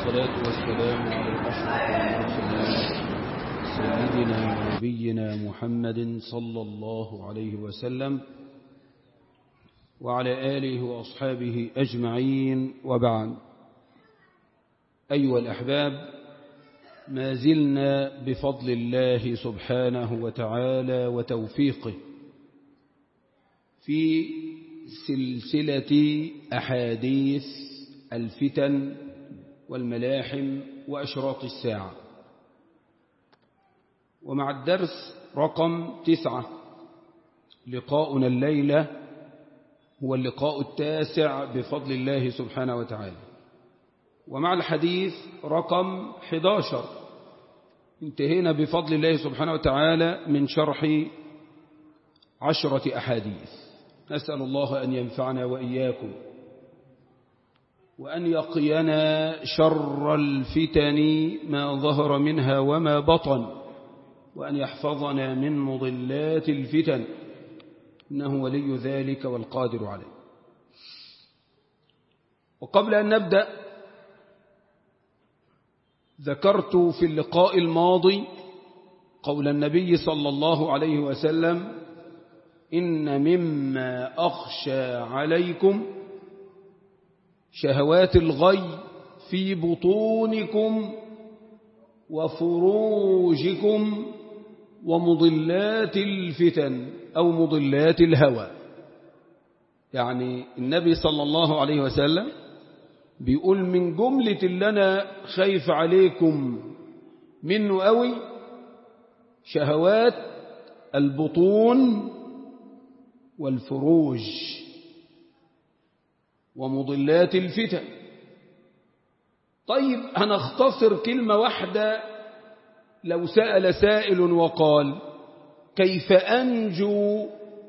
والصلاة والسلام على أشرف المرسلين سيدنا ونبينا محمد صلى الله عليه وسلم وعلى آله وأصحابه أجمعين وبعد أيها الأحباب ما زلنا بفضل الله سبحانه وتعالى وتوفيقه في سلسلة أحاديث الفتن والملاحم وأشراط الساعة ومع الدرس رقم تسعة لقاؤنا الليلة هو اللقاء التاسع بفضل الله سبحانه وتعالى ومع الحديث رقم 11 انتهينا بفضل الله سبحانه وتعالى من شرح عشرة أحاديث نسأل الله أن ينفعنا وإياكم وأن يقينا شر الفتن ما ظهر منها وما بطن وأن يحفظنا من مضلات الفتن إنه ولي ذلك والقادر عليه وقبل أن نبدأ ذكرت في اللقاء الماضي قول النبي صلى الله عليه وسلم إن مما أخشى عليكم شهوات الغي في بطونكم وفروجكم ومضلات الفتن أو مضلات الهوى يعني النبي صلى الله عليه وسلم بيقول من جملة اللي أنا خايف عليكم منه قوي شهوات البطون والفروج ومضلات الفتن طيب هنختصر كلمة واحدة لو سأل سائل وقال كيف أنجو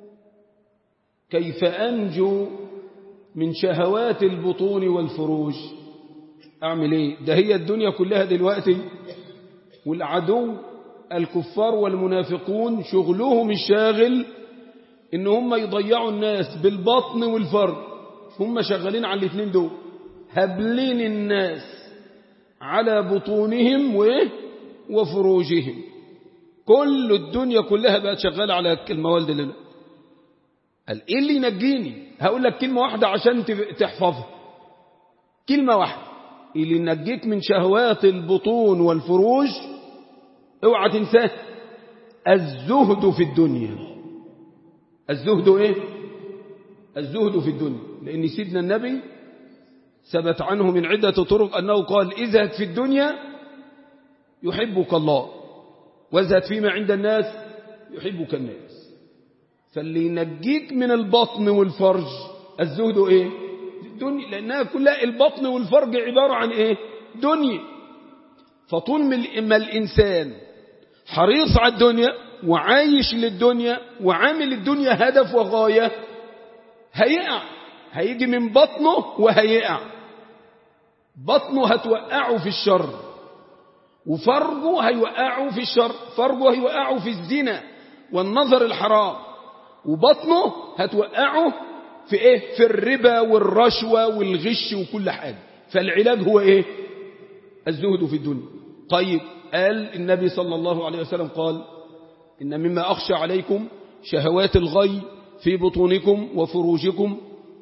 كيف أنجو من شهوات البطون والفروج أعمل إيه ده هي الدنيا كلها دلوقتي والعدو الكفار والمنافقون شغلهم الشاغل إن هم يضيعوا الناس بالبطن والفرج هم شغالين على الاثنين دول هبلين الناس على بطونهم وإيه وفروجهم كل الدنيا كلها بقت شغالة على الموالد اللي قال ايه اللي ينجيني هقول لك كلمة واحدة عشان تحفظها كلمة واحدة اللي ينجيك من شهوات البطون والفروج اوعى تنساه الزهد في الدنيا الزهد ايه الزهد في الدنيا لان سيدنا النبي ثبت عنه من عدة طرق انه قال ازهد في الدنيا يحبك الله وازهد فيما عند الناس يحبك الناس فاللي ينجيك من البطن والفرج الزهد ايه الدنيا لانها كلها البطن والفرج عبارة عن ايه دنيا فطول ما الانسان حريص على الدنيا وعايش للدنيا وعامل الدنيا هدف وغاية هيقع هيجي من بطنه وهيقع بطنه هتوقعه في الشر وفرجه هيوقعه في الشر فرجه هيوقعه في الزنا والنظر الحرام وبطنه هتوقعه في ايه في الربا والرشوة والغش وكل حاجة فالعلاج هو ايه الزهد في الدنيا طيب قال النبي صلى الله عليه وسلم قال إن مما أخشى عليكم شهوات الغي في بطونكم وفروجكم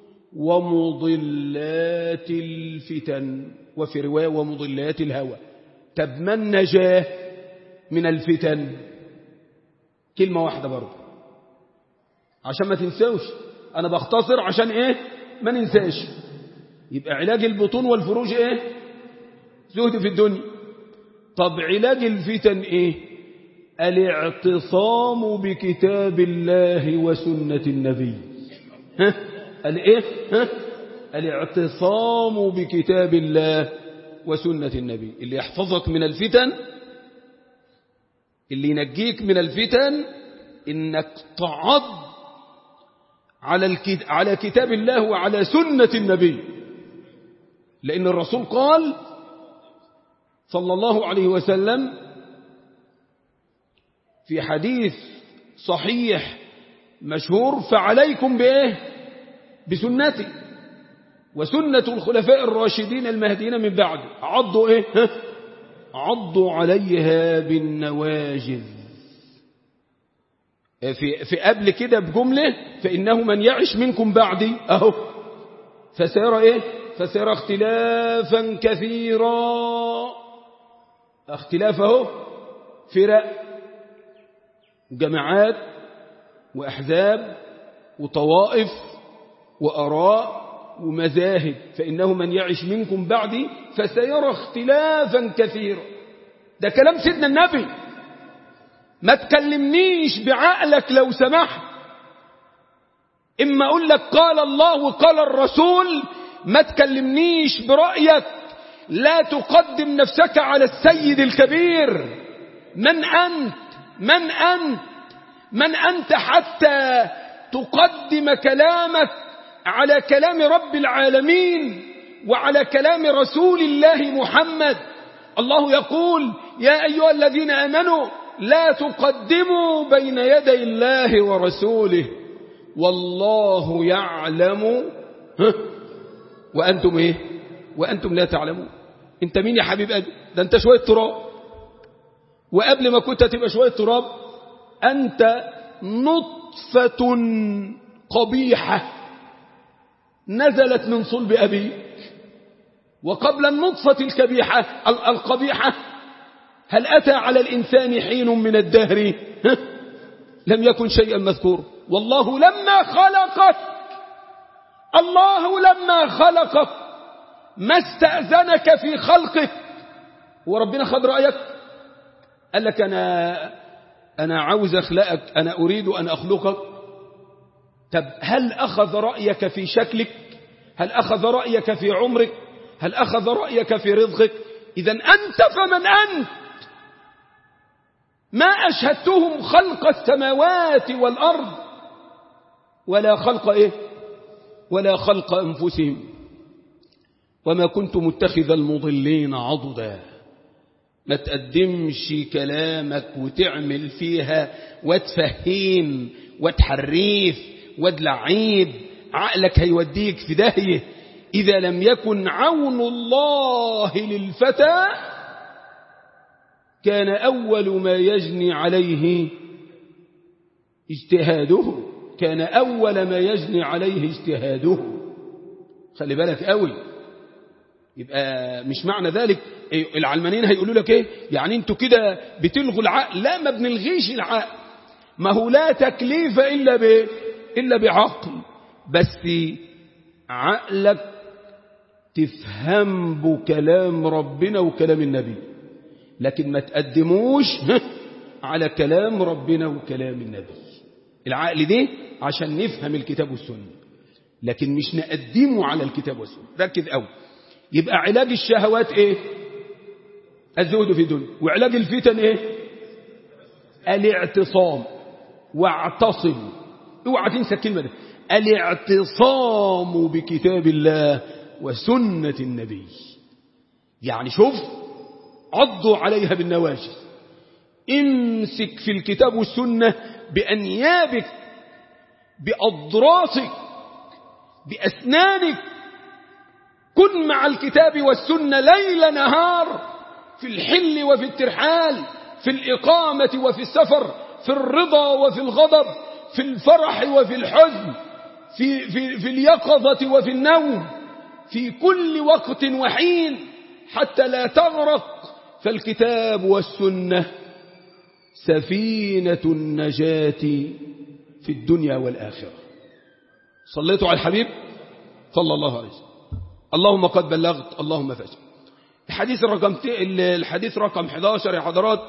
ومضلات الفتن وفي رواية ومضلات الهوى طب ما النجاة من الفتن كلمة واحدة برضه عشان ما تنسوش أنا بختصر عشان إيه ما ننساش يبقى علاج البطون والفروج إيه زهد في الدنيا طب علاج الفتن إيه الاعتصام بكتاب الله وسنة النبي ها الايه ها الاعتصام بكتاب الله وسنة النبي اللي يحفظك من الفتن اللي ينجيك من الفتن انك تعض على على كتاب الله وعلى سنة النبي لأن الرسول قال صلى الله عليه وسلم في حديث صحيح مشهور فعليكم بإيه بسنتي وسنة الخلفاء الراشدين المهديين من بعد عضوا إيه ها؟ عضوا عليها بالنواجذ في, في قبل كده بجملة فإنه من يعش منكم بعدي أهو فسيرى إيه فسيرى اختلافا كثيرا اختلاف اهو فرق جماعات وأحزاب وطوائف وأراء ومذاهب فإنه من يعش منكم بعدي فسيرى اختلافا كثيرا ده كلام سيدنا النبي ما تكلمنيش بعقلك لو سمحت إما أقول لك قال الله وقال الرسول ما تكلمنيش برأيك لا تقدم نفسك على السيد الكبير من أنت من أنت من أنت حتى تقدم كلامك على كلام رب العالمين وعلى كلام رسول الله محمد الله يقول يا أيها الذين آمنوا لا تقدموا بين يدي الله ورسوله والله يعلم ها وأنتم إيه وأنتم لا تعلمون أنت مين يا حبيب قلبي ده أنت شوية تراب وقبل ما كنت تبقى شوية تراب أنت نطفة قبيحة نزلت من صلب أبيك وقبل النطفة الكبيحة القبيحة هل أتى على الإنسان حين من الدهر لم يكن شيئا مذكور والله لما خلقك الله لما خلقك ما استأذنك في خلقك وربنا خد رأيك قال لك أنا, أنا عاوز أخلقك أنا أريد أن أخلقك طب هل أخذ رأيك في شكلك هل أخذ رأيك في عمرك هل أخذ رأيك في رزقك إذا أنت فمن أنت ما أشهدتهم خلق السماوات والأرض ولا خلق إيه ولا خلق أنفسهم وما كنت متخذ المضلين عضدا ما تقدمش كلامك وتعمل فيها وتفهيم وتحريف ودلعيب عقلك هيوديك في داهية إذا لم يكن عون الله للفتى كان أول ما يجني عليه اجتهاده كان أول ما يجني عليه اجتهاده خلي بالك قوي يبقى مش معنى ذلك العلمانيين هيقولوا لك ايه يعني انتوا كده بتلغوا العقل لا ما بنلغيش العقل ما هو لا تكليف إلا ب إلا بعقل بس عقلك تفهم بكلام ربنا وكلام النبي لكن ما تقدموش على كلام ربنا وكلام النبي العقل ده عشان نفهم الكتاب والسنة لكن مش نقدمه على الكتاب والسنة ركز قوي يبقى علاج الشهوات ايه الزهد في الدنيا وعلاج الفتن ايه الاعتصام واعتصم اوعى تنسى الكلمة دي الاعتصام بكتاب الله وسنة النبي يعني شوف عضوا عليها بالنواجذ امسك في الكتاب والسنة بأنيابك بأضراسك بأسنانك كن مع الكتاب والسنة ليل نهار في الحل وفي الترحال في الإقامة وفي السفر في الرضا وفي الغضب في الفرح وفي الحزن في, في, في اليقظة وفي النوم في كل وقت وحين حتى لا تغرق فالكتاب والسنة سفينة النجاة في الدنيا والآخرة صليتوا على الحبيب صلى الله عليه وسلم اللهم قد بلغت اللهم فاجر الحديث رقم الحديث رقم 11 يا حضرات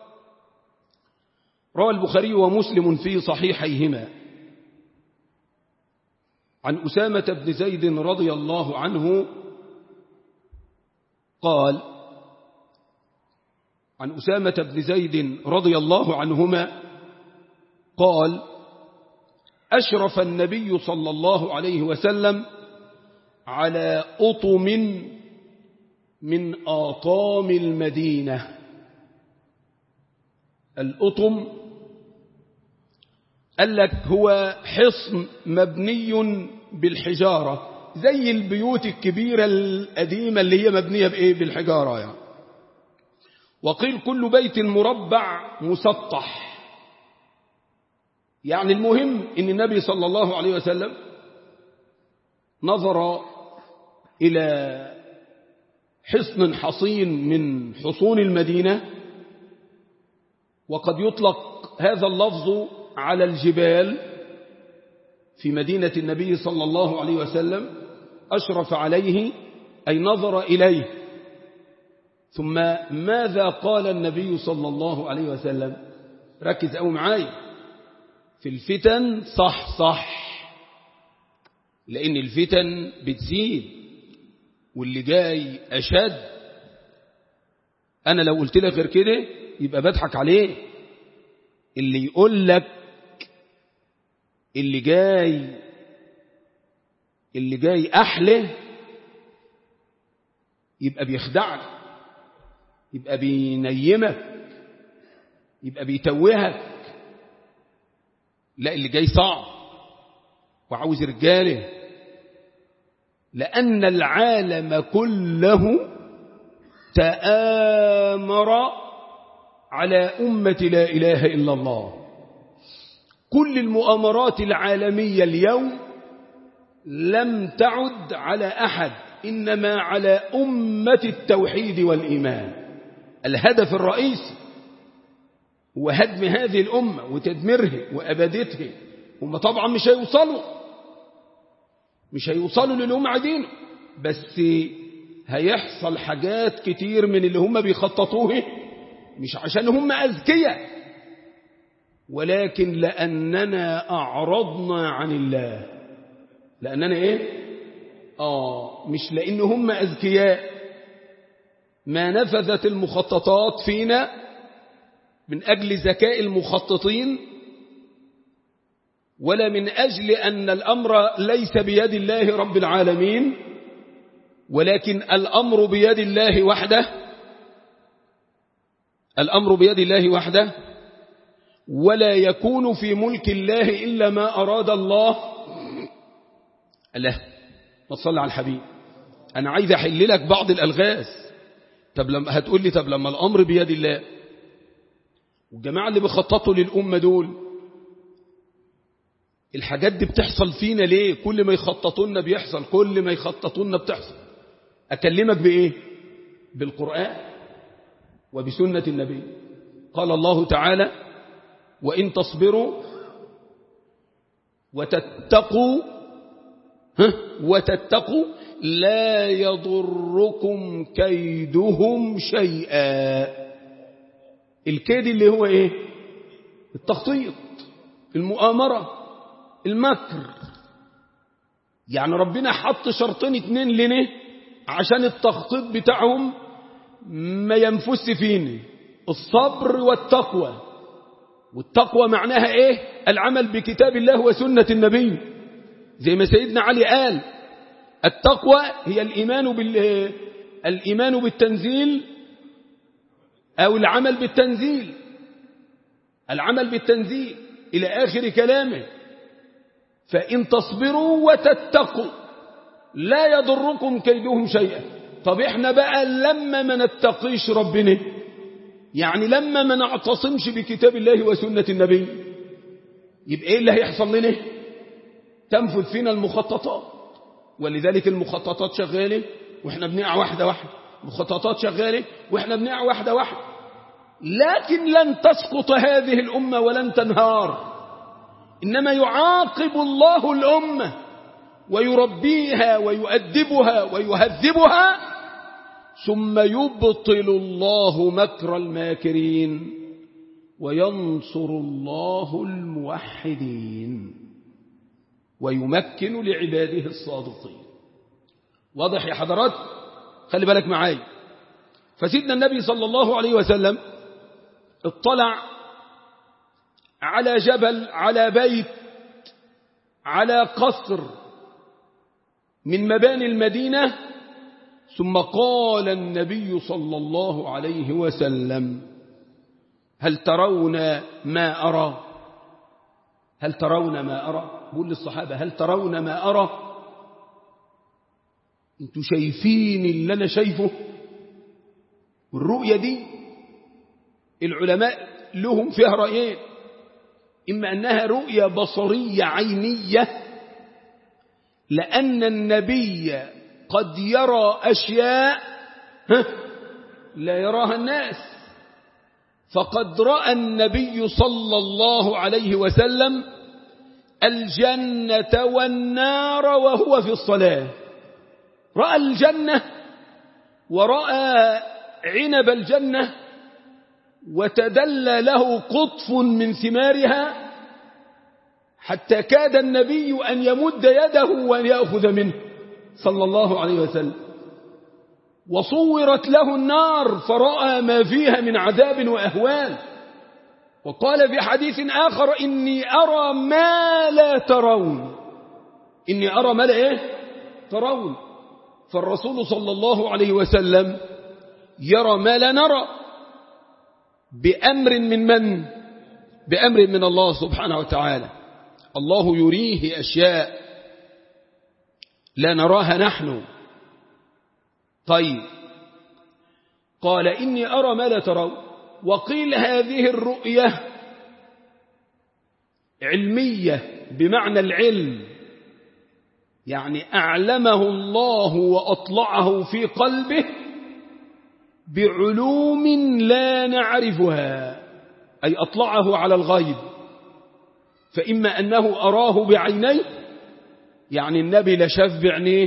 روى البخاري ومسلم في صحيحيهما عن أسامة بن زيد رضي الله عنه قال عن أسامة بن زيد رضي الله عنهما قال أشرف النبي صلى الله عليه وسلم على أطم من آطام المدينة الأطم قال لك هو حصن مبني بالحجارة زي البيوت الكبيرة القديمة اللي هي مبنية بإيه بالحجارة يعني وقيل كل بيت مربع مسطح يعني المهم ان النبي صلى الله عليه وسلم نظر إلى حصن حصين من حصون المدينة وقد يطلق هذا اللفظ على الجبال في مدينة النبي صلى الله عليه وسلم أشرف عليه أي نظر إليه ثم ماذا قال النبي صلى الله عليه وسلم ركز أو معاي في الفتن صح صح لأن الفتن بتزيد واللي جاي أشد أنا لو قلت لك غير كده يبقى بضحك عليه اللي يقول لك اللي جاي اللي جاي أحلى يبقى بيخدعك يبقى بينيمك يبقى بيتوهك لا اللي جاي صعب وعاوز رجاله لأن العالم كله تآمر على أمة لا إله إلا الله كل المؤامرات العالمية اليوم لم تعد على أحد إنما على أمة التوحيد والإيمان الهدف الرئيسي هو هدم هذه الأمة وتدميرها وأبدتها هم طبعا مش هيوصلوا مش هيوصلوا للي هم عايزينه بس هيحصل حاجات كتير من اللي هم بيخططوه مش عشان هم أذكياء ولكن لأننا أعرضنا عن الله لأننا إيه آه مش لأن هم أذكياء ما نفذت المخططات فينا من أجل ذكاء المخططين ولا من أجل أن الأمر ليس بيد الله رب العالمين ولكن الأمر بيد الله وحده الأمر بيد الله وحده ولا يكون في ملك الله إلا ما أراد الله الله وصلى على الحبيب أنا عايز أحل لك بعض الألغاز طب لما هتقول لي طب لما الأمر بيد الله والجماعة اللي بيخططوا للأمة دول الحاجات دي بتحصل فينا ليه كل ما يخططوا لنا بيحصل كل ما يخططوا لنا بتحصل أكلمك بإيه بالقرآن وبسنة النبي قال الله تعالى وإن تصبروا وتتقوا وتتقوا لا يضركم كيدهم شيئا الكيد اللي هو ايه التخطيط المؤامرة المكر يعني ربنا حط شرطين اتنين لنا عشان التخطيط بتاعهم ما ينفس فينا الصبر والتقوى والتقوى معناها ايه العمل بكتاب الله وسنة النبي زي ما سيدنا علي قال التقوى هي الإيمان, بال... الإيمان بالتنزيل أو العمل بالتنزيل العمل بالتنزيل إلى آخر كلامه فإن تصبروا وتتقوا لا يضركم كيدهم شيئا طب احنا بقى لما ما نتقيش ربنا يعني لما ما نعتصمش بكتاب الله وسنة النبي يبقى ايه اللي هيحصل لنا تنفذ فينا المخططات ولذلك المخططات شغالة واحنا بنقع واحدة واحدة مخططات شغالة واحنا بنقع واحدة واحدة لكن لن تسقط هذه الأمة ولن تنهار إنما يعاقب الله الأمة ويربيها ويؤدبها ويهذبها ثم يبطل الله مكر الماكرين وينصر الله الموحدين ويمكن لعباده الصادقين واضح يا حضرات خلي بالك معاي فسيدنا النبي صلى الله عليه وسلم اطلع على جبل على بيت على قصر من مباني المدينة ثم قال النبي صلى الله عليه وسلم هل ترون ما أرى هل ترون ما أرى بقول للصحابة هل ترون ما أرى انتوا شايفين اللي أنا شايفه والرؤية دي العلماء لهم فيها رأيين إما أنها رؤية بصرية عينية لأن النبي قد يرى أشياء لا يراها الناس فقد رأى النبي صلى الله عليه وسلم الجنة والنار وهو في الصلاة رأى الجنة ورأى عنب الجنة وتدلى له قطف من ثمارها حتى كاد النبي أن يمد يده وأن يأخذ منه صلى الله عليه وسلم وصورت له النار فرأى ما فيها من عذاب وأهوال وقال في حديث آخر إني أرى ما لا ترون إني أرى ما لا إيه ترون فالرسول صلى الله عليه وسلم يرى ما لا نرى بأمر من من بأمر من الله سبحانه وتعالى الله يريه أشياء لا نراها نحن طيب قال إني أرى ما لا ترون وقيل هذه الرؤية علمية بمعنى العلم يعني أعلمه الله وأطلعه في قلبه بعلوم لا نعرفها أي أطلعه على الغيب فإما أنه أراه بعينيه يعني النبي لشاف بعينيه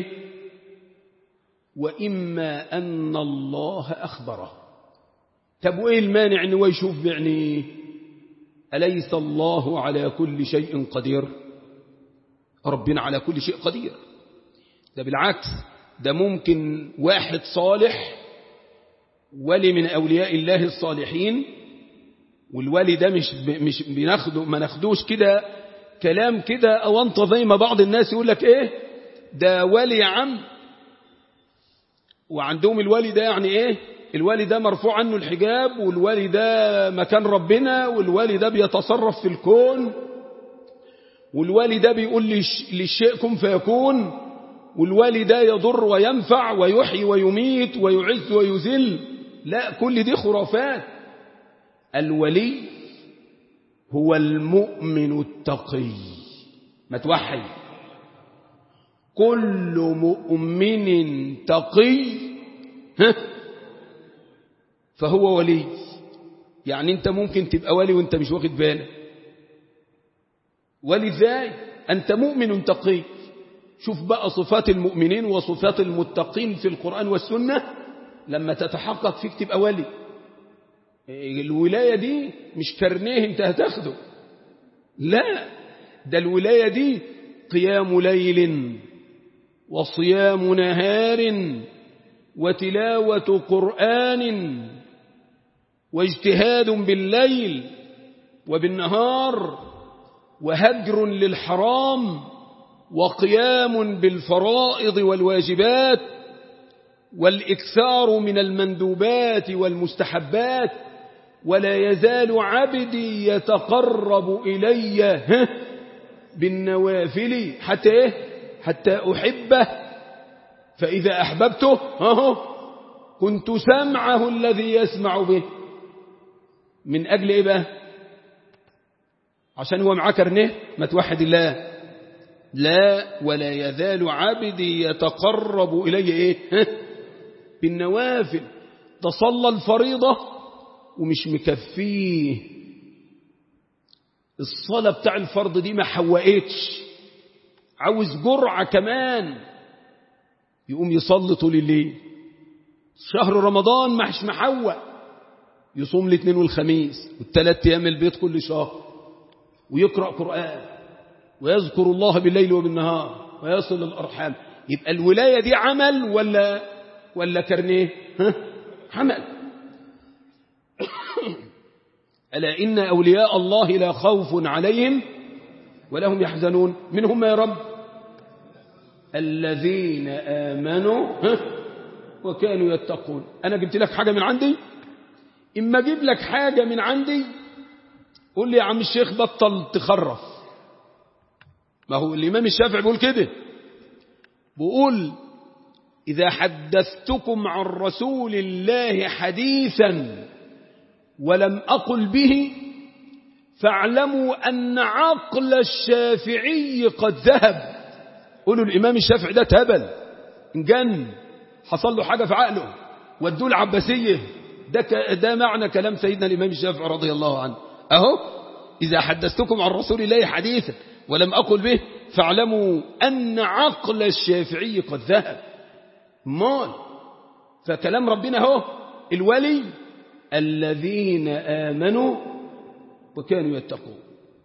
وإما أن الله أخبره طب وإيه المانع أنه يشوف بعينيه أليس الله على كل شيء قدير ربنا على كل شيء قدير ده بالعكس ده ممكن واحد صالح ولي من أولياء الله الصالحين والولي ده مش مش بناخده ما ناخدوش كده كلام كده او انت زي ما بعض الناس يقول لك ايه ده ولي يا عم وعندهم الولي ده يعني ايه الولي ده مرفوع عنه الحجاب والولي ده مكان ربنا والولي ده بيتصرف في الكون والولي ده بيقول للشيء كن فيكون والولي ده يضر وينفع ويحيي ويميت ويعز ويذل لا كل دي خرافات الولي هو المؤمن التقي ما توحي كل مؤمن تقي فهو ولي يعني انت ممكن تبقى ولي وانت مش واخد بالك ولي ازاي انت مؤمن تقي شوف بقى صفات المؤمنين وصفات المتقين في القرآن والسنة لما تتحقق فيك تبقى ولي الولاية دي مش كرنيه انت هتاخده لا ده الولاية دي قيام ليل وصيام نهار وتلاوة قرآن واجتهاد بالليل وبالنهار وهجر للحرام وقيام بالفرائض والواجبات والإكثار من المندوبات والمستحبات ولا يزال عبدي يتقرب إلي بالنوافل حتى إيه؟ حتى أحبه فإذا أحببته هو كنت سمعه الذي يسمع به من أجل إيه بقى عشان هو معاه كرنيه ما توحد الله لا ولا يزال عبدي يتقرب إلي إيه بالنوافل تصلى الفريضة ومش مكفيه الصلاة بتاع الفرض دي ما حوقتش عاوز جرعة كمان يقوم يصلي طول الليل شهر رمضان مش محوق يصوم الاثنين والخميس والثلاث ايام البيت كل شهر ويقرأ قرآن ويذكر الله بالليل وبالنهار ويصل الأرحام يبقى الولاية دي عمل ولا ولا كرنيه ها؟ عمل ألا إن أولياء الله لا خوف عليهم ولا هم يحزنون منهم يا رب الذين آمنوا ها؟ وكانوا يتقون أنا جبت لك حاجة من عندي إما أجيب لك حاجة من عندي قول لي يا عم الشيخ بطل تخرف ما هو الإمام الشافعي بيقول كده بيقول إذا حدثتكم عن رسول الله حديثا ولم أقل به فاعلموا أن عقل الشافعي قد ذهب قولوا الإمام الشافعي ده تهبل انجن حصل له حاجة في عقله ودوه العباسية ده, ك... ده معنى كلام سيدنا الإمام الشافعي رضي الله عنه أهو إذا حدثتكم عن رسول الله حديثا ولم أقل به فاعلموا أن عقل الشافعي قد ذهب مال فكلام ربنا هو الولي الذين آمنوا وكانوا يتقون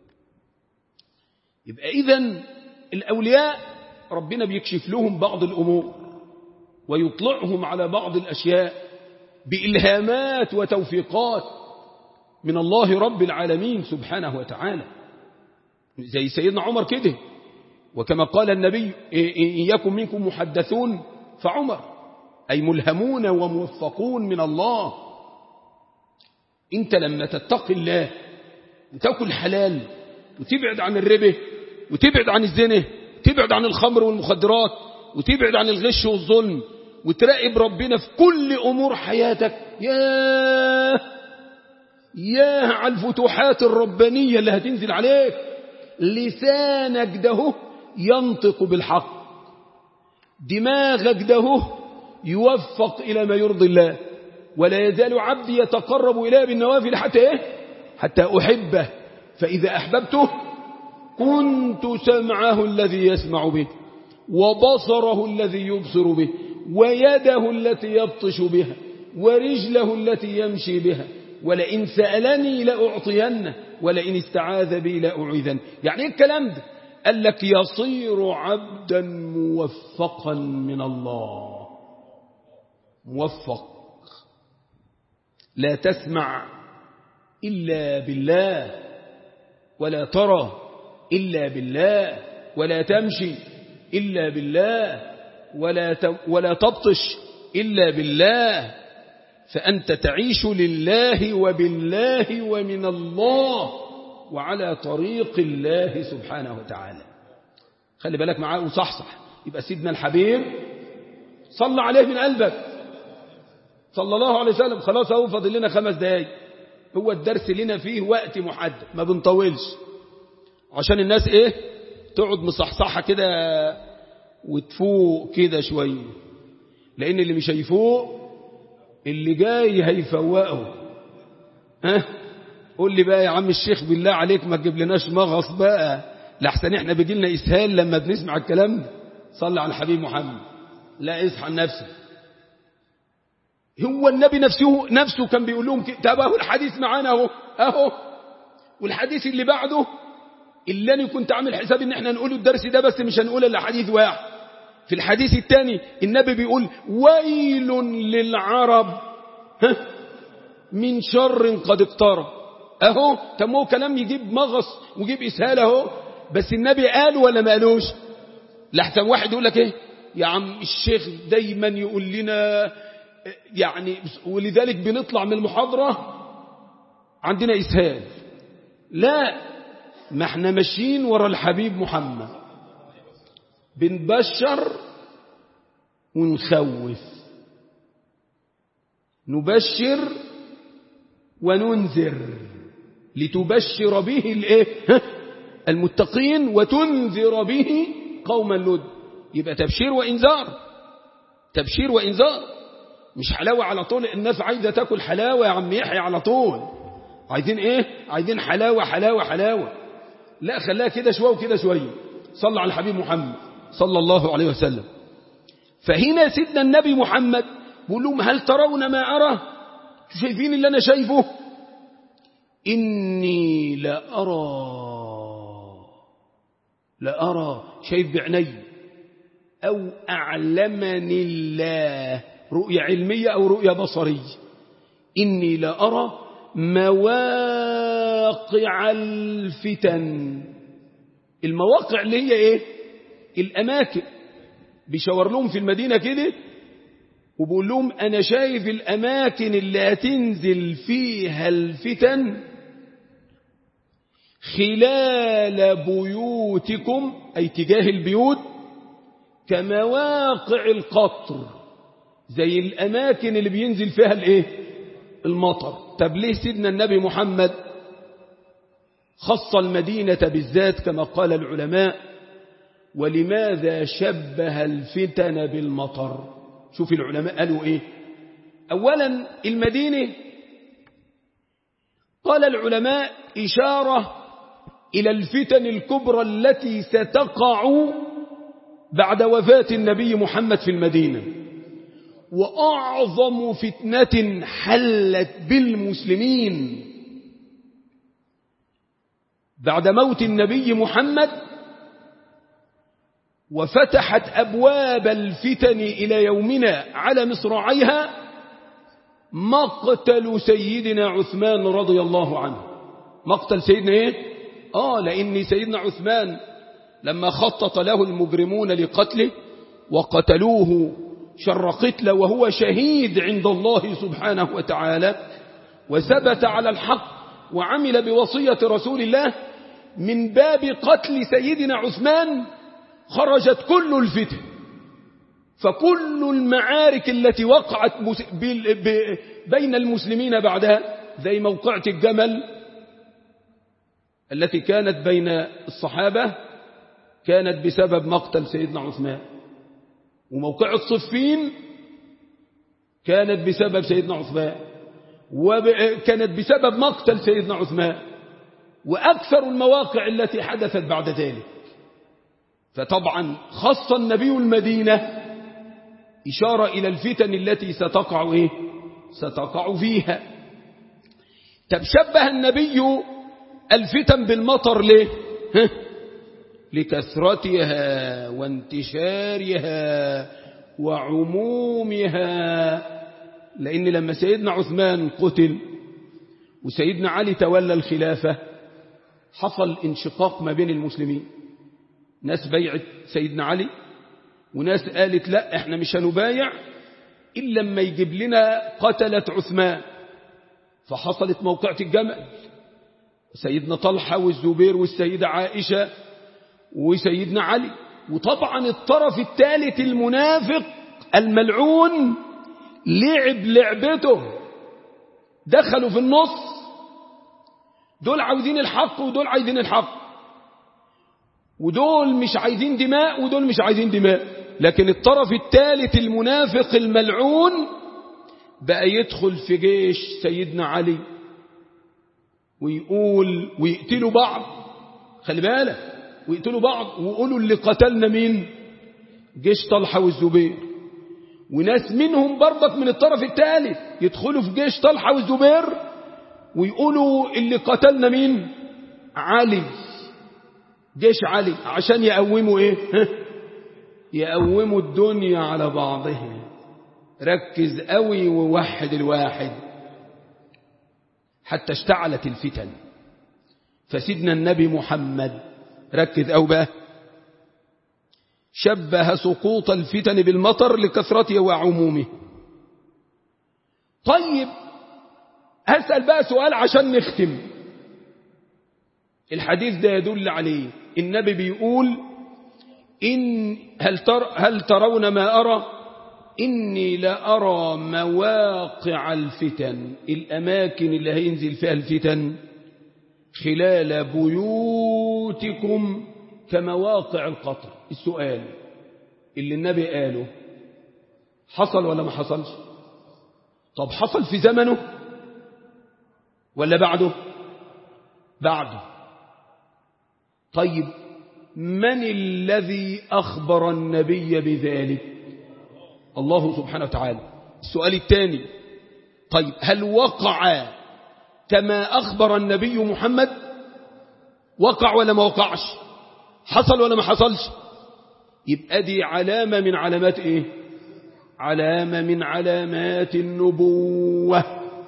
يبقى إذن الأولياء ربنا بيكشف لهم بعض الأمور ويطلعهم على بعض الأشياء بإلهامات وتوفيقات من الله رب العالمين سبحانه وتعالى زي سيدنا عمر كده وكما قال النبي إن يكن منكم محدثون فعمر أي ملهمون وموفقون من الله انت لما تتقي الله وتاكل حلال وتبعد عن الربا وتبعد عن الزنا تبعد عن الخمر والمخدرات وتبعد عن الغش والظلم وتراقب ربنا في كل أمور حياتك يا يا على الفتوحات الربانية اللي هتنزل عليك لسانك ده ينطق بالحق دماغك ده يوفق إلى ما يرضي الله ولا يزال عبدي يتقرب إليه بالنوافل حتى إيه؟ حتى أحبه فإذا أحببته كنت سمعه الذي يسمع به وبصره الذي يبصر به ويده التي يبطش بها ورجله التي يمشي بها ولئن سألني لأعطينه ولئن استعاذ بي لأعيذن يعني ايه الكلام ده قال لك يصير عبدا موفقا من الله موفق لا تسمع إلا بالله ولا ترى إلا بالله ولا تمشي إلا بالله ولا ولا تبطش إلا بالله فأنت تعيش لله وبالله ومن الله وعلى طريق الله سبحانه وتعالى خلي بالك معاه وصحصح يبقى سيدنا الحبيب صلى عليه من قلبك صلى الله عليه وسلم خلاص اهو فاضل لنا خمس دقايق هو الدرس لنا فيه وقت محدد ما بنطولش عشان الناس ايه تقعد مصحصحة كده وتفوق كده شوية لأن اللي مش هيفوق اللي جاي هيفوقه ها قول لي بقى يا عم الشيخ بالله عليك ما تجيب لناش مغص بقى لحسن احنا بيجي لنا اسهال لما بنسمع الكلام ده صلى على الحبيب محمد لا اصحى نفسك هو النبي نفسه نفسه كان بيقول لهم طب اهو الحديث معانا اهو اهو والحديث اللي بعده اللي انا كنت عامل حساب ان احنا نقول الدرس ده بس مش هنقول الا حديث واحد في الحديث الثاني النبي بيقول ويل للعرب ها من شر قد اقترب اهو طب هو كلام يجيب مغص ويجيب اسهال اهو بس النبي قال ولا ما قالوش لحسن واحد يقول لك ايه يا عم الشيخ دايما يقول لنا يعني ولذلك بنطلع من المحاضرة عندنا إسهال لا ما احنا ماشيين ورا الحبيب محمد بنبشر ونخوف نبشر وننذر لتبشر به الايه المتقين وتنذر به قوما لد يبقى تبشير وإنذار تبشير وإنذار مش حلاوة على طول الناس عايزة تاكل حلاوة يا عم يحيى على طول عايزين ايه عايزين حلاوة حلاوة حلاوة لا خلاها كده شوية وكده شوية صلى على الحبيب محمد صلى الله عليه وسلم فهنا سيدنا النبي محمد بيقول لهم هل ترون ما أرى شايفين اللي أنا شايفه إني لأرى لأرى شايف بعيني أو أعلمني الله رؤية علمية أو رؤية بصرية إني لأرى مواقع الفتن المواقع اللي هي إيه الأماكن بيشاور لهم في المدينة كده وبقول لهم أنا شايف الأماكن اللي هتنزل فيها الفتن خلال بيوتكم أي تجاه البيوت كمواقع القطر زي الأماكن اللي بينزل فيها الايه المطر طب ليه سيدنا النبي محمد خص المدينة بالذات كما قال العلماء ولماذا شبه الفتن بالمطر شوف العلماء قالوا ايه اولا المدينة قال العلماء إشارة إلى الفتن الكبرى التي ستقع بعد وفاة النبي محمد في المدينة وأعظم فتنة حلت بالمسلمين بعد موت النبي محمد وفتحت أبواب الفتن إلى يومنا على مصراعيها مقتل سيدنا عثمان رضي الله عنه مقتل سيدنا ايه آه لأن سيدنا عثمان لما خطط له المجرمون لقتله وقتلوه شر قتل وهو شهيد عند الله سبحانه وتعالى وثبت على الحق وعمل بوصية رسول الله من باب قتل سيدنا عثمان خرجت كل الفتن فكل المعارك التي وقعت بين المسلمين بعدها زي موقعة الجمل التي كانت بين الصحابة كانت بسبب مقتل سيدنا عثمان وموقعة صفين كانت بسبب سيدنا عثمان وكانت بسبب مقتل سيدنا عثمان وأكثر المواقع التي حدثت بعد ذلك فطبعا خص النبي المدينة إشارة إلى الفتن التي ستقع إيه؟ ستقع فيها طب شبه النبي الفتن بالمطر ليه ها؟ لكثرتها وانتشارها وعمومها لأن لما سيدنا عثمان قتل وسيدنا علي تولى الخلافة حصل انشقاق ما بين المسلمين ناس بيعت سيدنا علي وناس قالت لا احنا مش هنبايع إلا لما يجيب لنا قتلة عثمان فحصلت موقعة الجمل سيدنا طلحة والزبير والسيدة عائشة وسيدنا علي وطبعا الطرف الثالث المنافق الملعون لعب لعبته دخلوا في النص دول عاوزين الحق ودول عايزين الحق ودول مش عايزين دماء ودول مش عايزين دماء لكن الطرف الثالث المنافق الملعون بقى يدخل في جيش سيدنا علي ويقول ويقتلوا بعض خلي بالك ويقتلوا بعض ويقولوا اللي قتلنا مين جيش طلحة والزبير وناس منهم برضك من الطرف الثالث يدخلوا في جيش طلحة والزبير ويقولوا اللي قتلنا مين علي جيش علي عشان يقوموا ايه ها؟ يقوموا الدنيا على بعضها ركز قوي ووحد الواحد حتى اشتعلت الفتن فسيدنا النبي محمد ركز أو بقى شبه سقوط الفتن بالمطر لكثرته وعمومه طيب هسأل بقى سؤال عشان نختم الحديث ده يدل عليه النبي بيقول إن هل, تر هل ترون ما أرى إني لأرى مواقع الفتن الأماكن اللي هينزل فيها الفتن خلال بيوتكم كمواقع القطر السؤال اللي النبي قاله حصل ولا ما حصلش طب حصل في زمنه ولا بعده بعده طيب من الذي أخبر النبي بذلك الله سبحانه وتعالى السؤال الثاني طيب هل وقع كما أخبر النبي محمد وقع ولا ما وقعش حصل ولا ما حصلش يبقى دي علامة من علامات ايه علامة من علامات النبوة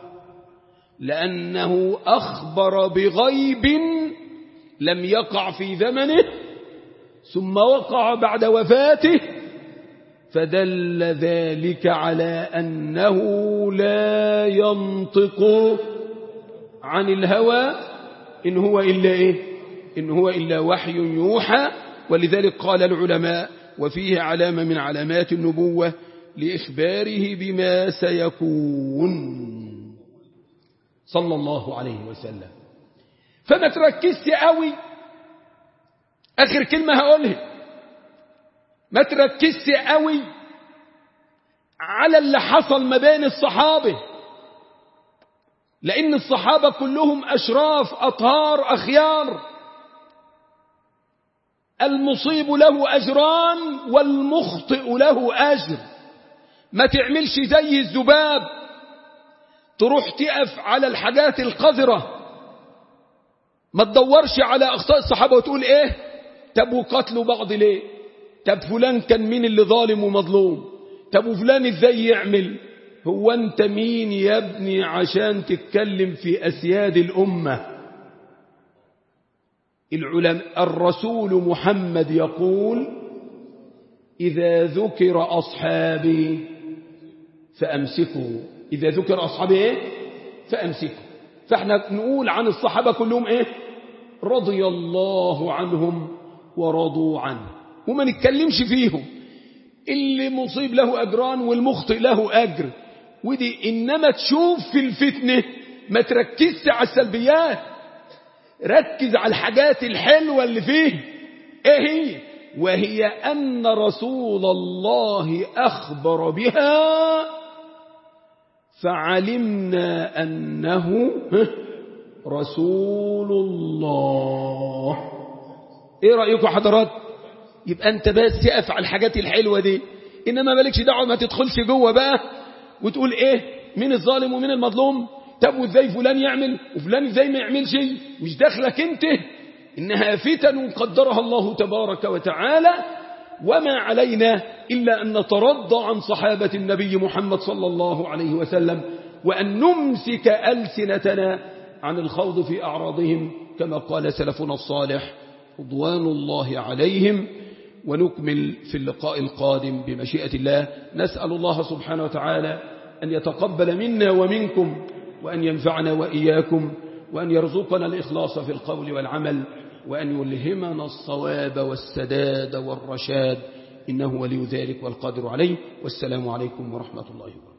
لأنه أخبر بغيب لم يقع في زمنه ثم وقع بعد وفاته فدل ذلك على أنه لا ينطق عن الهوى إن هو إلا إيه إن هو إلا وحي يوحى ولذلك قال العلماء وفيه علامة من علامات النبوة لإخباره بما سيكون صلى الله عليه وسلم فما تركزت قوي آخر كلمة هقولها ما تركزت قوي على اللي حصل ما بين الصحابة لأن الصحابة كلهم أشراف أطهار أخيار المصيب له أجران والمخطئ له أجر ما تعملش زي الذباب تروح تقف على الحاجات القذرة ما تدورش على أخطاء الصحابة وتقول إيه طب وقتلوا بعض ليه طب فلان كان مين اللي ظالم ومظلوم طب وفلان ازاي يعمل هو انت مين يا ابني عشان تتكلم في أسياد الأمة العلماء الرسول محمد يقول إذا ذكر أصحابي فأمسكوا إذا ذكر أصحابي إيه فأمسكوا فاحنا نقول عن الصحابة كلهم إيه رضي الله عنهم ورضوا عنه وما نتكلمش فيهم اللي مصيب له أجران والمخطئ له أجر ودي إنما تشوف في الفتنة ما تركزش على السلبيات ركز على الحاجات الحلوة اللي فيه ايه هي وهي أن رسول الله أخبر بها فعلمنا أنه رسول الله ايه رأيكم حضرات يبقى انت بس يقف على الحاجات الحلوة دي انما مالكش دعوة ما تدخلش جوه بقى وتقول ايه مين الظالم ومين المظلوم طب وازاي فلان يعمل وفلان ازاي ما يعملش مش داخلك انت انها فتن قدرها الله تبارك وتعالى وما علينا إلا أن نترضى عن صحابة النبي محمد صلى الله عليه وسلم وأن نمسك ألسنتنا عن الخوض في أعراضهم كما قال سلفنا الصالح رضوان الله عليهم ونكمل في اللقاء القادم بمشيئة الله نسأل الله سبحانه وتعالى أن يتقبل منا ومنكم وأن ينفعنا وإياكم وأن يرزقنا الإخلاص في القول والعمل وأن يلهمنا الصواب والسداد والرشاد إنه ولي ذلك والقادر عليه والسلام عليكم ورحمة الله وبركاته